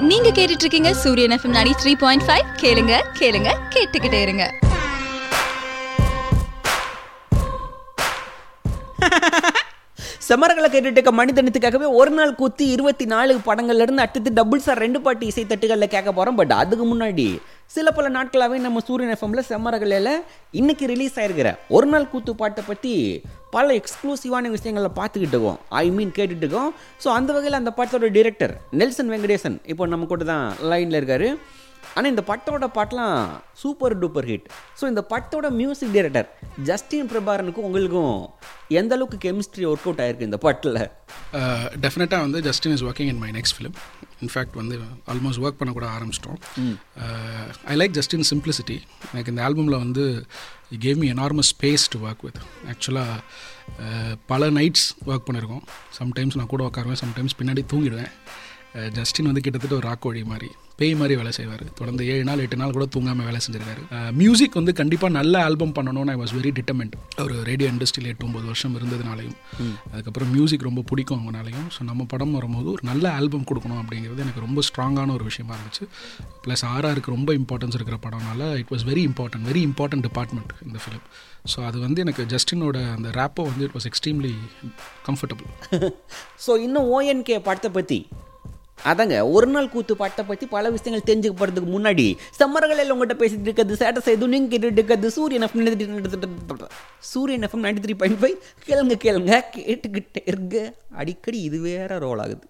நீங்க கேட்டுட்டு இருக்கீங்க சூரியன் எஃப்எம் 93.5 த்ரீ பாயிண்ட் ஃபைவ் கேளுங்க கேளுங்க கேட்டுக்கிட்டே இருங்க செமரங்களை கேட்டுட்டு இருக்க மனிதனத்துக்காகவே ஒரு நாள் கூத்து இருபத்தி நாலு படங்கள்ல இருந்து அடுத்தது டபுள் சார் ரெண்டு பாட்டு இசை தட்டுகளில் கேட்க போறோம் பட் அதுக்கு முன்னாடி சில பல நாட்களாகவே நம்ம சூரியன் எஃப்எம்ல செம்மரகளில் இன்னைக்கு ரிலீஸ் ஆயிருக்கிற ஒரு நாள் கூத்து பாட்டை பற்றி பல எக்ஸ்க்ளூசிவான விஷயங்களை பார்த்துக்கிட்டு இருக்கோம் ஐ மீன் கேட்டுட்டு இருக்கோம் ஸோ அந்த வகையில் அந்த பாட்டோட டிரெக்டர் நெல்சன் வெங்கடேசன் இப்போ நம்ம கூட தான் லைனில் இருக்காரு ஆனால் இந்த பட்டோட பாட்டெலாம் சூப்பர் டூப்பர் ஹிட் ஸோ இந்த பட்டோட மியூசிக் டைரக்டர் ஜஸ்டின் பிரபாரனுக்கும் உங்களுக்கும் எந்த அளவுக்கு கெமிஸ்ட்ரி ஒர்க் அவுட் ஆயிருக்கு இந்த பாட்டில் டெஃபினட்டாக வந்து Justin is working in my next film in fact வந்து ஆல்மோஸ்ட் ஒர்க் பண்ண கூட ஆரம்பிச்சிட்டோம் ஐ லைக் ஜஸ்டின் சிம்பிளிசிட்டி எனக்கு இந்த ஆல்பமில் வந்து gave me enormous space to work with ஆக்சுவலாக பல நைட்ஸ் ஒர்க் பண்ணியிருக்கோம் சம்டைம்ஸ் நான் கூட உட்காருவேன் சம்டைம்ஸ் பின்னாடி தூங்கிடுவேன் ஜஸ்டின் வந்து கிட்டத்தட்ட ஒரு ராக்கோழி மாதிரி பேய் மாதிரி வேலை செய்வார் தொடர்ந்து ஏழு நாள் எட்டு நாள் கூட தூங்காமல் வேலை செஞ்சிருக்காரு மியூசிக் வந்து கண்டிப்பாக நல்ல ஆல்பம் பண்ணணும்னு ஐ வாஸ் வெரி டிட்டர்மெண்ட் ஒரு ரேடியோ இண்டஸ்ட்ரியில் எட்டு ஒம்பது வருஷம் இருந்ததுனாலையும் அதுக்கப்புறம் மியூசிக் ரொம்ப பிடிக்கும் அவங்கனாலையும் ஸோ நம்ம படம் வரும்போது ஒரு நல்ல ஆல்பம் கொடுக்கணும் அப்படிங்கிறது எனக்கு ரொம்ப ஸ்ட்ராங்கான ஒரு விஷயமா இருந்துச்சு ப்ளஸ் ஆர்ஆருக்கு ரொம்ப இம்பார்ட்டன்ஸ் இருக்கிற படம்னால it was very important very important department இந்த ஃபிலிம் ஸோ அது வந்து எனக்கு ஜஸ்டினோட அந்த ரேப்போ வந்து it was extremely comfortable so இன்னும் ஓஎன்கே படத்தை பற்றி அதாங்க ஒரு நாள் கூத்து பாட்டை பற்றி பல விஷயங்கள் தெரிஞ்சுக்க போகிறதுக்கு முன்னாடி சம்மர்களில் உங்கள்கிட்ட பேசிட்டு இருக்கிறது சேட்டஸ் எதுவும் நீங்கள் கேட்டுட்டு இருக்கிறது Suryan FM Suryan FM ninety three point five கேளுங்க கேளுங்க கேட்டுக்கிட்டே இருங்க அடிக்கடி இது வேற ரோல் ஆகுது